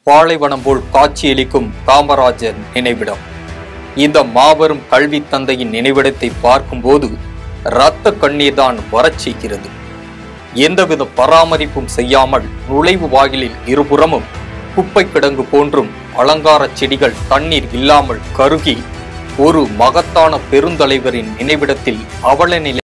பாலைவனம் போல் காட்சியளிக்கும் காமராஜர் நினைவிடம் இந்த மாபெரும் கல்வி தந்தையின் நினைவிடத்தை பார்க்கும்போது இரத்த கண்ணீர் தான் வரச் செய்கிறது எந்தவித பராமரிப்பும் செய்யாமல் நுழைவு வாயிலில் இருபுறமும் குப்பை கிடங்கு போன்றும் அலங்கார செடிகள் தண்ணீர் இல்லாமல் கருகி ஒரு மகத்தான பெருந்தலைவரின் நினைவிடத்தில் அவல நிலை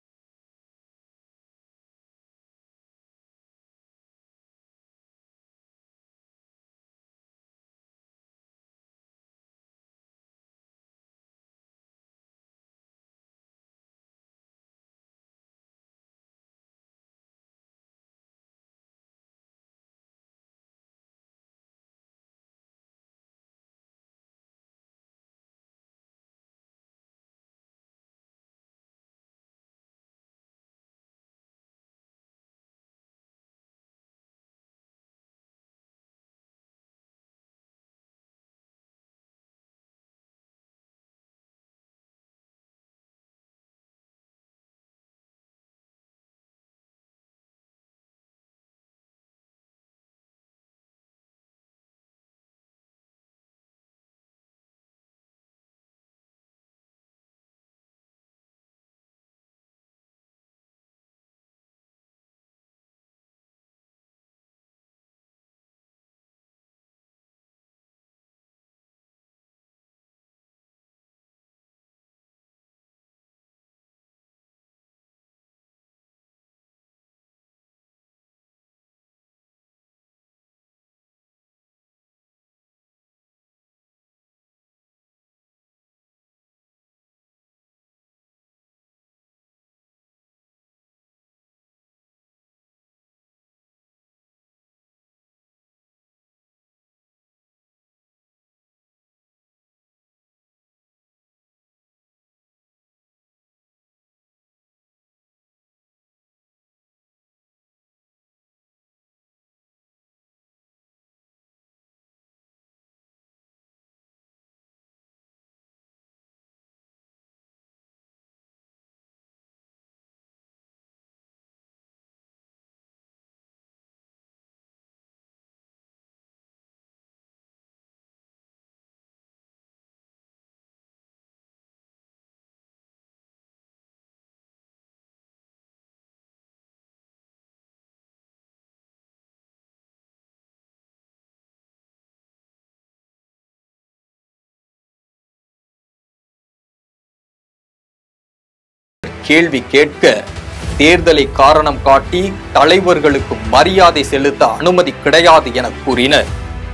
கேள்வி கேட்க தேர்தலை காரணம் காட்டி தலைவர்களுக்கு மரியாதை செலுத்த அனுமதி கிடையாது என கூறினர்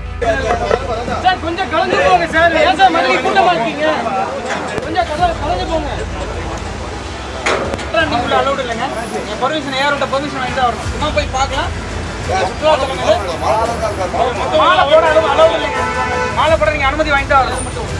சார் கொஞ்சம் கலந்து போங்க சார் ஏன் சார் மறுபடியும் கூட்டமா இருக்கீங்க கொஞ்சம் கல- கலந்து போங்க சார், நீங்க உள்ள allowed இல்லைங்க என் பர்மிஷன் யாரோட பர்மிஷன் வாங்கிட்டு தான் வரணும் சும்மா போய் பார்க்கலாம் சுற்றுலாத்தலங்கள் மாலை போட அளவு allowed இல்லைங்க மாலை போட நீங்க அனுமதி வாங்கிட்டு வரணும் அது மட்டும்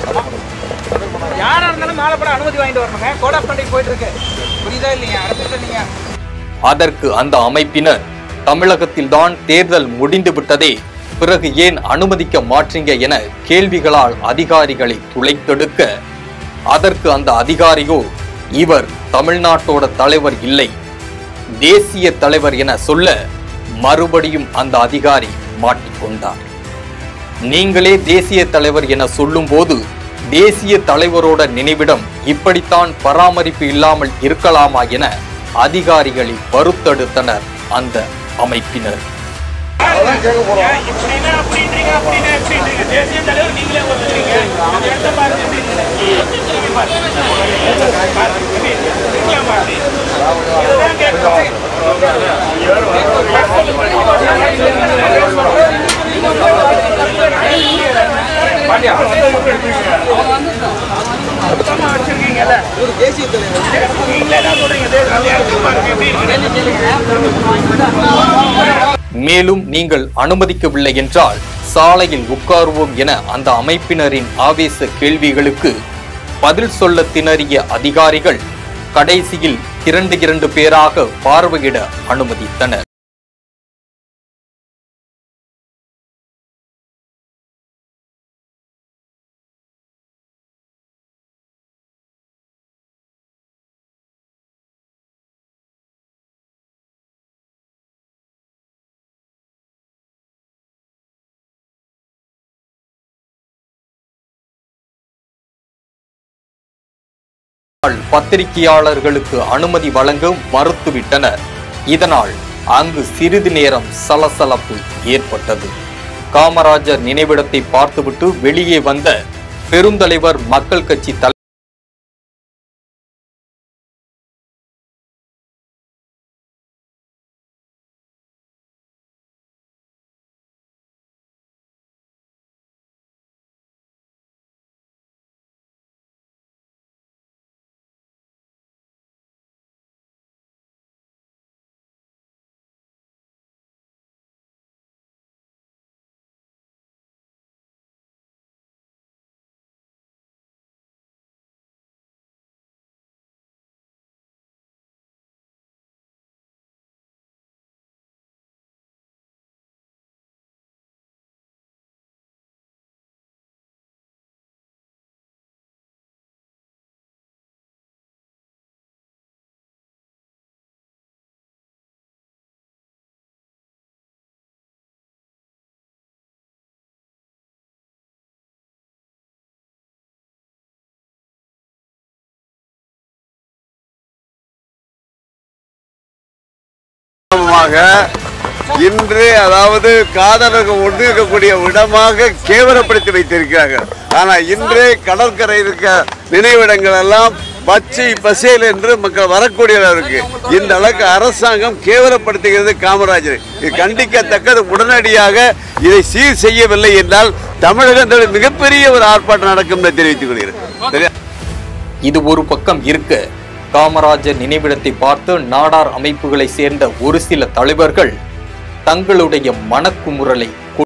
யாரா இருந்தாலும் மாலை போட அனுமதி வாங்கிட்டு வரணுங்க கோட் ஆஃப் கண்டக்ட் போயிட்டு இருக்கு புரியுதா இல்லையா அரசு நீங்க அதற்கு அந்த அமைப்பினர் தமிழகத்தில் தான் தேர்தல் முடிந்து விட்டதே பிறகு ஏன் அனுமதிக்க மாற்றீங்க என கேள்விகளால் அதிகாரிகளை துளைத்தெடுக்க அதற்கு அந்த அதிகாரியோ இவர் தமிழ்நாட்டோட தலைவர் இல்லை தேசிய தலைவர் என சொல்ல மறுபடியும் அந்த அதிகாரி மாட்டிக்கொண்டார் நீங்களே தேசிய தலைவர் என சொல்லும்போது தேசிய தலைவரோட நினைவிடம் இப்படித்தான் பராமரிப்பு இல்லாமல் இருக்கலாமா என அதிகாரிகளை வருத்தெடுத்தனர் அந்த அமைப்பினர் இப்படின்னா அப்படின்றீங்க அப்படின்னா எப்படின்றீங்க தேசிய தலைவர் நீங்களே ஒத்துக்கிறீங்க அந்த இடத்த பாருங்க எப்படி இருக்கு. இங்க பாருங்க. பாருங்க. எப்படி இருக்கு? இருக்கலாம் பாருங்க. இதுதான் கேட்கணும். பாண்டியா. மொத்தமா வச்சிருக்கீங்கல்ல? நீங்களே தான் சொல்றீங்க தேசிய அந்த இடத்துக்கு பாருங்க எப்படி இருக்கு. மேலும் நீங்கள் அனுமதிக்கவில்லை என்றால் சாலையில் உட்காருவோம் என அந்த அமைப்பினரின் ஆவேச கேள்விகளுக்கு பதில் சொல்ல திணறிய அதிகாரிகள் கடைசியில் இரண்டு இரண்டு பேராக பார்வையிட அனுமதித்தனர் பத்திரிகையாளர்களுக்கு அனுமதி வழங்க மறுத்துவிட்டனர் இதனால் அங்கு சிறிது நேரம் சலசலப்பு ஏற்பட்டது காமராஜர் நினைவிடத்தை பார்த்துவிட்டு வெளியே வந்த பெருந்தலைவர் மக்கள் கட்சி தலை காரணமாக இன்று அதாவது காதலர்கள் ஒன்று இருக்கக்கூடிய இடமாக கேவலப்படுத்தி வைத்திருக்கிறார்கள் ஆனால் இன்றே கடற்கரை இருக்க நினைவிடங்கள் எல்லாம் பச்சை பசேல் என்று மக்கள் வரக்கூடியவருக்கு இந்த அளவுக்கு அரசாங்கம் கேவலப்படுத்துகிறது காமராஜர் இது கண்டிக்கத்தக்கது உடனடியாக இதை சீர் செய்யவில்லை என்றால் தமிழகத்தில் மிகப்பெரிய ஒரு ஆர்ப்பாட்டம் நடக்கும் என்று தெரிவித்துக் கொள்கிறேன் சரியா? இது ஒரு பக்கம் இருக்க காமராஜர் நினைவிடத்தை பார்த்து நாடார் அமைப்புகளை சேர்ந்த ஒரு சில தலைவர்கள் தங்களுடைய மனக்குமுறலை கொ-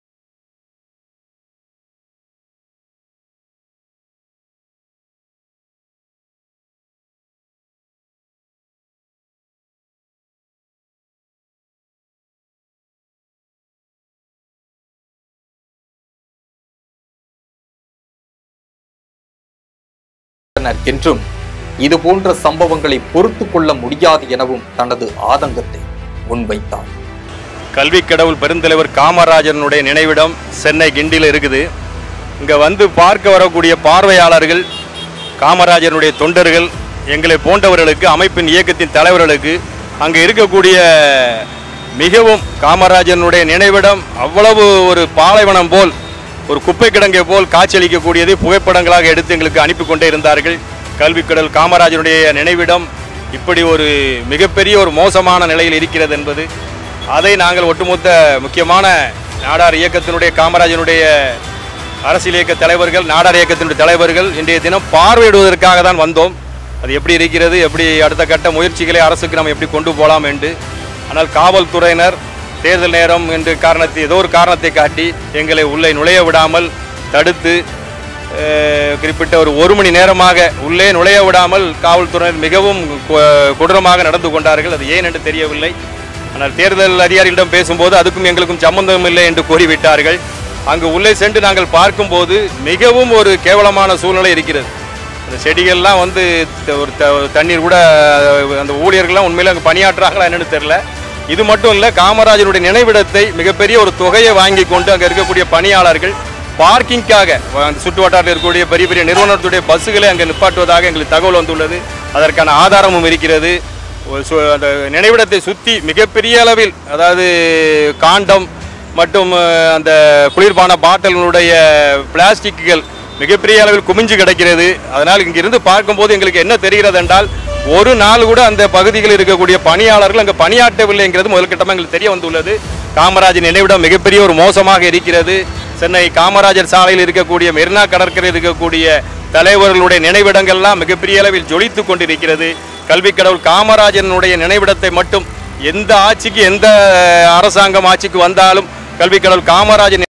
உள்ளனர் என்றும் இது போன்ற சம்பவங்களை பொறுத்து கொள்ள முடியாது எனவும் தனது ஆதங்கத்தை முன்வைத்தார் கல்வி கடவுள் பெருந்தலைவர் காமராஜனுடைய நினைவிடம் சென்னை கிண்டியில் இருக்குது இங்கே வந்து பார்க்க வரக்கூடிய பார்வையாளர்கள் காமராஜனுடைய தொண்டர்கள் எங்களை போன்றவர்களுக்கு அமைப்பின் இயக்கத்தின் தலைவர்களுக்கு அங்கே இருக்கக்கூடிய மிகவும் காமராஜனுடைய நினைவிடம் அவ்வளவு ஒரு பாலைவனம் போல் ஒரு குப்பை கிடங்கை போல் காட்சியளிக்கக்கூடியதை புகைப்படங்களாக எடுத்து எங்களுக்கு அனுப்பி கொண்டே இருந்தார்கள் கல்வி கடல் காமராஜனுடைய நினைவிடம் இப்படி ஒரு மிகப்பெரிய ஒரு மோசமான நிலையில் இருக்கிறது என்பது அதை நாங்கள் ஒட்டுமொத்த முக்கியமான நாடார் இயக்கத்தினுடைய காமராஜனுடைய அரசியல் இயக்க தலைவர்கள் நாடார் இயக்கத்தினுடைய தலைவர்கள் இன்றைய தினம் பார்வையிடுவதற்காக தான் வந்தோம் அது எப்படி இருக்கிறது எப்படி அடுத்த கட்ட முயற்சிகளை அரசுக்கு நம்ம எப்படி கொண்டு போகலாம் என்று ஆனால் காவல்துறையினர் தேர்தல் நேரம் என்று காரணத்தை ஏதோ ஒரு காரணத்தை காட்டி எங்களை உள்ளே நுழைய விடாமல் தடுத்து அஹ், குறிப்பிட்ட ஒரு ஒரு மணி நேரமாக உள்ளே நுழைய விடாமல் காவல்துறையினர் மிகவும் கொ- கொடூரமாக நடந்து கொண்டார்கள் அது ஏன் என்று தெரியவில்லை ஆனால் தேர்தல் அதிகாரிகளிடம் பேசும்போது அதுக்கும் எங்களுக்கும் சம்பந்தம் இல்லை என்று கூறிவிட்டார்கள் அங்கு உள்ளே சென்று நாங்கள் பார்க்கும்போது மிகவும் ஒரு கேவலமான சூழ்நிலை இருக்கிறது அந்த செடிகள்லாம் வந்து த- ஒரு த- ஒரு தண்ணீர் கூட அஹ், அந்த ஊழியர்கள்லாம் உண்மையில அங்கே பணியாற்றுறாங்களா என்னன்னு தெரியல இது மட்டும் இல்லை காமராஜருடைய நினைவிடத்தை மிகப்பெரிய ஒரு தொகையை வாங்கி கொண்டு அங்கே இருக்கக்கூடிய பணியாளர்கள் பார்க்கிங்காக அந்த சுற்று வட்டாரத்தில் இருக்கக்கூடிய பெரிய பெரிய நிறுவனத்துடைய பஸ்ஸுகளை அங்கே நிப்பாட்டுவதாக எங்களுக்கு தகவல் வந்துள்ளது அதற்கான ஆதாரமும் இருக்கிறது ஒரு சு- அந்த நினைவிடத்தை சுற்றி மிகப்பெரிய அளவில் அதாவது காண்டம் மற்றும் அஹ், அந்த குளிர்பான பாட்டில்களுடைய பிளாஸ்டிக்குகள் மிகப்பெரிய அளவில் குமிஞ்சு கிடக்கிறது அதனால் இங்கிருந்து பார்க்கும்போது எங்களுக்கு என்ன தெரிகிறது என்றால் ஒரு நாள் கூட அந்த பகுதிகளில் இருக்கக்கூடிய பணியாளர்கள் அங்கே பணியாற்றவில்லைங்கிறது முதல் கட்டமாக எங்களுக்கு தெரிய வந்துள்ளது காமராஜர் நினைவிடம் மிகப்பெரிய ஒரு மோசமாக இருக்கிறது சென்னை காமராஜர் சாலையில் இருக்கக்கூடிய மெரினா கடற்கரையில் இருக்கக்கூடிய தலைவர்களுடைய நினைவிடங்கள்லாம் மிகப்பெரிய அளவில் ஜொலித்து கொண்டிருக்கிறது கல்வி கடவுள் காமராஜனுடைய நினைவிடத்தை மட்டும் எந்த ஆட்சிக்கு எந்த அரசாங்கம் ஆட்சிக்கு வந்தாலும் கல்வி கடவுள் காமராஜர்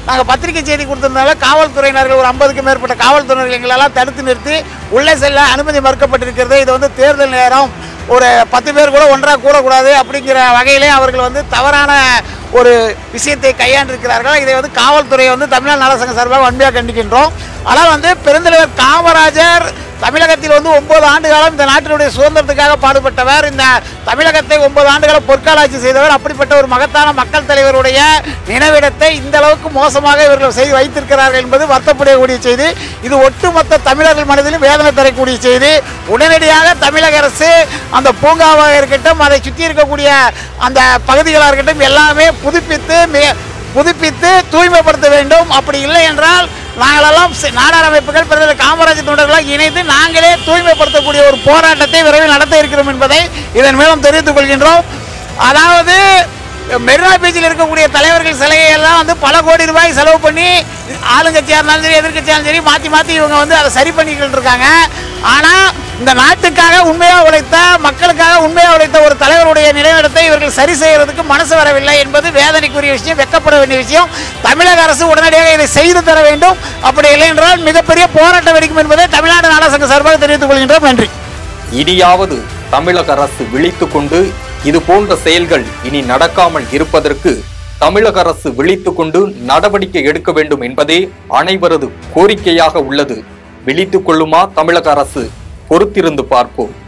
நாங்கள் பத்திரிகை செய்தி கொடுத்திருந்தால காவல்துறையினர்கள் ஒரு ஐம்பதுக்கும் மேற்பட்ட காவல்துறையினர்கள் எங்களெல்லாம் தடுத்து நிறுத்தி உள்ளே செல்ல அனுமதி மறுக்கப்பட்டிருக்கிறது இது வந்து தேர்தல் நேரம் ஒரு பத்து பேர் கூட ஒன்றாக கூடக்கூடாது அப்படிங்கிற வகையிலே அவர்கள் வந்து தவறான ஒரு விஷயத்தை கையாண்டிருக்கிறார்கள் இதை வந்து காவல்துறையை வந்து தமிழ்நாடு நலசங்க சார்பாக வன்மையாக கண்டிக்கின்றோம் ஆனால் வந்து பெருந்தலைவர் காமராஜர் தமிழகத்தில் வந்து ஒன்பது ஆண்டு காலம் இந்த நாட்டினுடைய சுதந்திரத்துக்காக பாடுபட்டவர் இந்த தமிழகத்தை ஒன்பது ஆண்டுகாலம் பொற்காலாட்சி செய்தவர் அப்படிப்பட்ட ஒரு மகத்தான மக்கள் தலைவருடைய நினைவிடத்தை இந்த அளவுக்கு மோசமாக இவர்கள் செய்து வைத்திருக்கிறார்கள் என்பது வருத்தப்படக்கூடிய செய்தி இது ஒட்டுமொத்த தமிழர்கள் மனதிலும் வேதனை தரக்கூடிய செய்தி உடனடியாக தமிழக அரசு அந்த பூங்காவாக இருக்கட்டும் அதை சுற்றி இருக்கக்கூடிய அந்த பகுதிகளாக இருக்கட்டும் எல்லாமே புதுப்பித்து மிக புதுப்பித்து தூய்மைப்படுத்த வேண்டும் அப்படி இல்லை என்றால் நாங்களெல்லாம் சி- நாடார் அமைப்புகள் பிறகு காமராஜர் தொண்டர்களாக இணைந்து நாங்களே தூய்மைப்படுத்தக்கூடிய ஒரு போராட்டத்தை விரைவில் நடத்த இருக்கிறோம் என்பதை இதன் மூலம் தெரிவித்துக் கொள்கின்றோம் அதாவது மெரினா பீச்சில் இருக்கக்கூடிய தலைவர்கள் சிலையை எல்லாம் வந்து பல கோடி ரூபாய் செலவு பண்ணி ஆளுங்கட்சியாக இருந்தாலும் சரி எதிர்க்கட்சியாக இருந்தாலும் சரி மாற்றி மாற்றி இவங்க வந்து அதை சரி பண்ணிக்கிட்டு இருக்காங்க ஆனால் இந்த நாட்டுக்காக உண்மையாக உழைத்த மக்களுக்காக உண்மையாக உழைத்த ஒரு தலைவருடைய நிலையிடத்தை இவர்கள் சரி செய்யறதுக்கு மனசு வரவில்லை என்பது வேதனைக்குரிய விஷயம் வெக்கப்பட வேண்டிய விஷயம் தமிழக அரசு உடனடியாக இதை செய்து தர வேண்டும் அப்படி இல்லை என்றால் மிகப்பெரிய போராட்டம் வெடிக்கும் என்பதை தமிழ்நாடு நாடக சார்பாக தெரிவித்துக் கொள்கின்றோம் நன்றி இனியாவது தமிழக அரசு விழித்துக் கொண்டு இது போன்ற செயல்கள் இனி நடக்காமல் இருப்பதற்கு தமிழக அரசு விழித்துக் கொண்டு நடவடிக்கை எடுக்க வேண்டும் என்பதே அனைவரது கோரிக்கையாக உள்ளது விழித்துக் கொள்ளுமா தமிழக அரசு பொறுத்திருந்து பார்ப்போம்